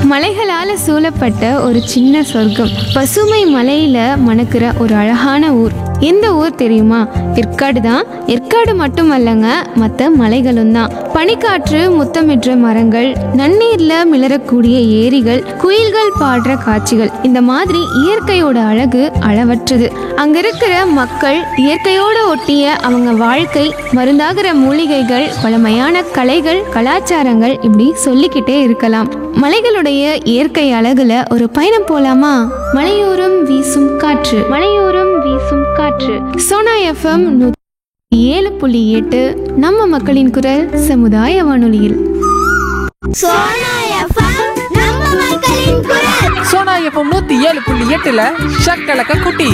மலைகளால சூழப்பட்ட ஒரு சின்ன சொர்க்கம் பசுமை மலையில மணக்கிற ஒரு அழகான ஊர் எந்த ஊர் தெரியுமா ஏற்காடு தான் ஏற்காடு மட்டுமல்லங்க மற்ற மலைகளும் தான் பனிக்காற்று முத்தமிடுற மரங்கள் நன்னீர்ல மிளறக்கூடிய ஏரிகள் குயில்கள் பாடுற காட்சிகள் இந்த மாதிரி இயற்கையோட அழகு அளவற்றது அங்க இருக்கிற மக்கள் இயற்கையோட ஒட்டிய அவங்க வாழ்க்கை மருந்தாகிற மூலிகைகள் பழமையான கலைகள் கலாச்சாரங்கள் இப்படி சொல்லிக்கிட்டே இருக்கலாம் மலைகளுடைய இயற்கை அழகுல ஒரு பயணம் போலாமா மலையோரம் வீசும் காற்று மலையோரம் வீசும் காற்று சோனா எஃப்எம் ஏழு புள்ளி எட்டு நம்ம மக்களின் குரல் சமுதாய வானொலியில் சோனா எஃப்எம் நம்ம மக்களின் குரல் சோனா எஃப்எம் நூத்தி ஏழு புள்ளி எட்டுல ஷக்கலக்க குட்டி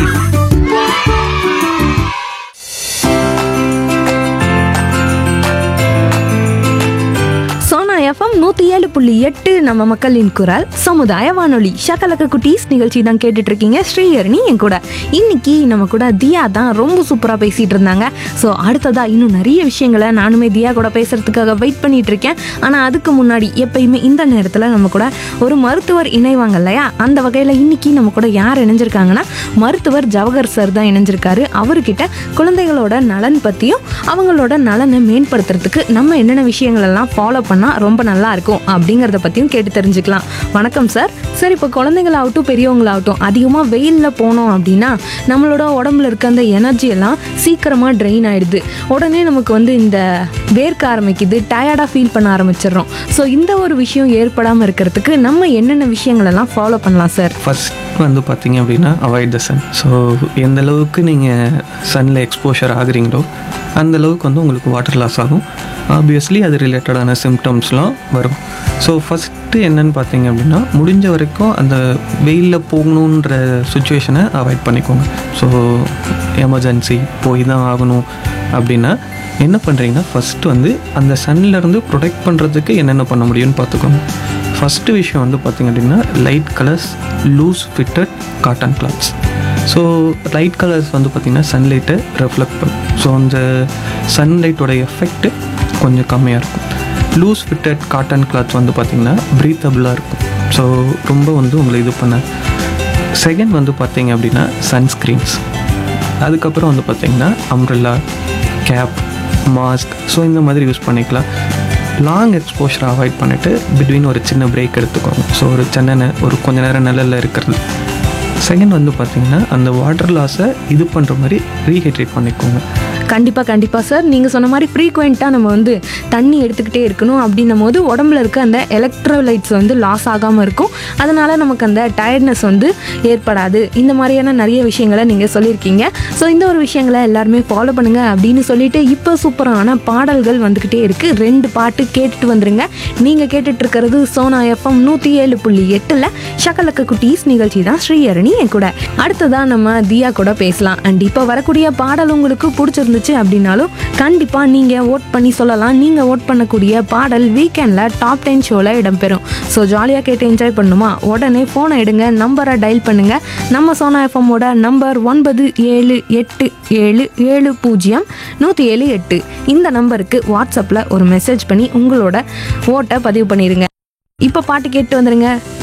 சோனா எஃப்எம் நூற்றி ஏழு புள்ளி எட்டு நம்ம மக்களின் குரல் சமுதாய வானொலி ஷக்கலக்க குட்டீஸ் நிகழ்ச்சி தான் கேட்டுட்டு இருக்கீங்க ஸ்ரீஹரணி என் கூட இன்னைக்கு நம்ம கூட தியா தான் ரொம்ப சூப்பராக பேசிட்டு இருந்தாங்க ஸோ அடுத்ததா இன்னும் நிறைய விஷயங்களை நானுமே தியா கூட பேசுறதுக்காக வெயிட் பண்ணிட்டு இருக்கேன் ஆனால் அதுக்கு முன்னாடி எப்பயுமே இந்த நேரத்தில் நம்ம கூட ஒரு மருத்துவர் இணைவாங்க இல்லையா அந்த வகையில் இன்னைக்கு நம்ம கூட யார் இணைஞ்சிருக்காங்கன்னா மருத்துவர் ஜவஹர் சார் தான் இணைஞ்சிருக்காரு அவர்கிட்ட குழந்தைகளோட நலன் பற்றியும் அவங்களோட நலனை மேம்படுத்துறதுக்கு நம்ம என்னென்ன விஷயங்கள் எல்லாம் ஃபாலோ பண்ணால் ரொம்ப நல்லா இருக்கும் அப்படிங்கிறத பற்றியும் கேட்டு தெரிஞ்சுக்கலாம் வணக்கம் சார் சார் இப்போ குழந்தைங்களாகட்டும் பெரியவங்களாகட்டும் அதிகமாக வெயிலில் போனோம் அப்படின்னா நம்மளோட உடம்புல இருக்க அந்த எனர்ஜி எல்லாம் சீக்கிரமாக ட்ரெயின் ஆயிடுது உடனே நமக்கு வந்து இந்த வேர்க்க ஆரம்பிக்குது டயர்டாக ஃபீல் பண்ண ஆரம்பிச்சிடுறோம் ஸோ இந்த ஒரு விஷயம் ஏற்படாமல் இருக்கிறதுக்கு நம்ம என்னென்ன விஷயங்கள் எல்லாம் ஃபாலோ பண்ணலாம் சார் ஃபர்ஸ்ட் வந்து பார்த்தீங்க அப்படின்னா அவாய்ட் த சன் ஸோ எந்த அளவுக்கு நீங்கள் சன்னில் எக்ஸ்போஷர் ஆகுறீங்களோ அந்த அளவுக்கு வந்து உங்களுக்கு வாட்டர் லாஸ் ஆகும் ஆப்வியஸ்லி அது ரிலேட்டடான சிம்டம்ஸ்லாம் வரும் ஸோ ஃபஸ்ட்டு என்னன்னு பார்த்தீங்க அப்படின்னா முடிஞ்ச வரைக்கும் அந்த வெயிலில் போகணுன்ற சுச்சுவேஷனை அவாய்ட் பண்ணிக்கோங்க ஸோ எமர்ஜென்சி போய் தான் ஆகணும் அப்படின்னா என்ன பண்ணுறீங்கன்னா ஃபஸ்ட்டு வந்து அந்த சன்லேருந்து ப்ரொடெக்ட் பண்ணுறதுக்கு என்னென்ன பண்ண முடியும்னு பார்த்துக்கோங்க ஃபஸ்ட்டு விஷயம் வந்து பார்த்திங்க அப்படின்னா light colours loose fitted cotton clothes so light colours வந்து பார்த்திங்கன்னா சன்லைட்டை ரெஃப்ளெக்ட் பண்ணும் ஸோ அந்த சன்லைட்டோட எஃபெக்ட் கொஞ்சம் கம்மியாக இருக்கும் லூஸ் ஃபிட்டட் காட்டன் கிளாத் வந்து பார்த்திங்கன்னா ப்ரீத்தபிளாக இருக்கும் ஸோ ரொம்ப வந்து உங்களை இது பண்ண செகண்ட் வந்து பார்த்தீங்க அப்படின்னா சன்ஸ்க்ரீன்ஸ் அதுக்கப்புறம் வந்து பார்த்தீங்கன்னா அம்ப்ரெல்லா கேப் மாஸ்க் ஸோ இந்த மாதிரி யூஸ் பண்ணிக்கலாம் லாங் எக்ஸ்போஷர் அவாய்ட் பண்ணிவிட்டு பிட்வீன் ஒரு சின்ன பிரேக் எடுத்துக்கோங்க ஸோ ஒரு சின்ன ஒரு கொஞ்ச நேரம் நிழல்ல இருக்கிறது செகண்ட் வந்து பார்த்தீங்கன்னா அந்த வாட்டர் லாஸை இது பண்ணுற மாதிரி ரீஹைட்ரேட் பண்ணிக்கோங்க கண்டிப்பாக கண்டிப்பாக சார் நீங்கள் சொன்ன மாதிரி ஃப்ரீக்வெண்ட்டாக நம்ம வந்து தண்ணி எடுத்துக்கிட்டே இருக்கணும் அப்படின்னும் போது உடம்புல இருக்க அந்த எலக்ட்ரோலைட்ஸ் வந்து லாஸ் ஆகாமல் இருக்கும் அதனால் நமக்கு அந்த டயர்ட்னஸ் வந்து ஏற்படாது இந்த மாதிரியான நிறைய விஷயங்களை நீங்கள் சொல்லியிருக்கீங்க ஸோ இந்த ஒரு விஷயங்களை எல்லாருமே ஃபாலோ பண்ணுங்கள் அப்படின்னு சொல்லிட்டு இப்போ சூப்பரான பாடல்கள் வந்துக்கிட்டே இருக்குது ரெண்டு பாட்டு கேட்டுட்டு வந்துருங்க நீங்கள் கேட்டுட்டு இருக்கிறது சோனா எஃப்எம் நூற்றி ஏழு புள்ளி எட்டில் ஷக்கலக்க குட்டீஸ் நிகழ்ச்சி தான் ஸ்ரீஹரணி என் கூட அடுத்ததான் நம்ம தியா கூட பேசலாம் அண்ட் இப்போ வரக்கூடிய பாடல் உங்களுக்கு பிடிச்சிருந்துச்சு அப்படின்னாலும் கண்டிப்பாக நீங்கள் ஓட் பண்ணி சொல்லலாம் நீங்கள் ஓட் பண்ணக்கூடிய பாடல் வீக்கெண்டில் டாப் டென் ஷோவில் இடம்பெறும் ஸோ ஜாலியாக கேட்டு என்ஜாய் பண்ணுமா உடனே ஃபோனை எடுங்க நம்பரை டயல் பண்ணுங்க நம்ம சோனா எஃப்எம்மோட நம்பர் ஒன்பது ஏழு எட்டு ஏழு ஏழு பூஜ்ஜியம் நூற்றி ஏழு எட்டு இந்த நம்பருக்கு வாட்ஸ்அப்பில் ஒரு மெசேஜ் பண்ணி உங்களோட ஓட்டை பதிவு பண்ணிடுங்க இப்போ பாட்டு கேட்டு வந்துருங்க